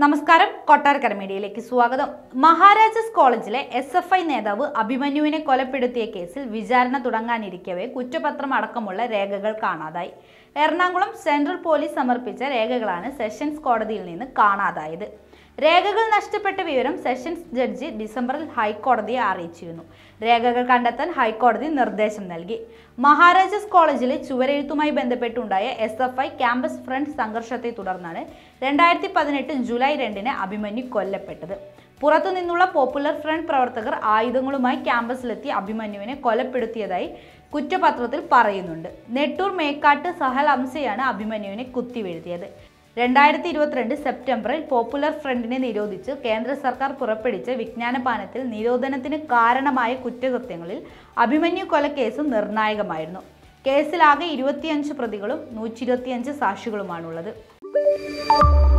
നമസ്കാരം കൊട്ടാരക്കര മീഡിയയിലേക്ക് സ്വാഗതം മഹാരാജാസ് കോളേജിലെ എസ് എഫ് ഐ നേതാവ് അഭിമന്യുവിനെ കൊലപ്പെടുത്തിയ കേസിൽ വിചാരണ തുടങ്ങാനിരിക്കവേ കുറ്റപത്രം അടക്കമുള്ള രേഖകൾ കാണാതായി എറണാകുളം സെൻട്രൽ പോലീസ് സമർപ്പിച്ച രേഖകളാണ് സെഷൻസ് കോടതിയിൽ നിന്ന് കാണാതായത് രേഖകൾ നഷ്ടപ്പെട്ട വിവരം സെഷൻസ് ജഡ്ജി ഡിസംബറിൽ ഹൈക്കോടതിയെ അറിയിച്ചിരുന്നു രേഖകൾ കണ്ടെത്താൻ ഹൈക്കോടതി നിർദ്ദേശം നൽകി മഹാരാജാസ് കോളേജിലെ ചുവരെഴുത്തുമായി ബന്ധപ്പെട്ടുണ്ടായ S F I campus front സംഘർഷത്തെ തുടർന്നാണ് രണ്ടായിരത്തി പതിനെട്ട് ജൂലൈ രണ്ടിന് അഭിമന്യു കൊല്ലപ്പെട്ടത് പുറത്തുനിന്നുള്ള പോപ്പുലർ ഫ്രണ്ട് പ്രവർത്തകർ ആയുധങ്ങളുമായി ക്യാമ്പസിലെത്തി അഭിമന്യുവിനെ കൊലപ്പെടുത്തിയതായി കുറ്റപത്രത്തിൽ പറയുന്നുണ്ട് നെട്ടൂർ മേക്കാട്ട് സഹൽ അംസയാണ് അഭിമന്യുവിനെ കുത്തിവീഴ്ത്തിയത് രണ്ടായിരത്തി ഇരുപത്തിരണ്ട് സെപ്റ്റംബറിൽ പോപ്പുലർ ഫ്രണ്ടിനെ നിരോധിച്ച് കേന്ദ്ര സർക്കാർ പുറപ്പെടുവിച്ച വിജ്ഞാനപാനത്തിൽ നിരോധനത്തിന് കാരണമായ കുറ്റകൃത്യങ്ങളിൽ അഭിമന്യു കൊലക്കേസും നിർണായകമായിരുന്നു കേസിലാകെ ഇരുപത്തിയഞ്ച് പ്രതികളും നൂറ്റി ഇരുപത്തിയഞ്ച് സാക്ഷികളുമാണുള്ളത്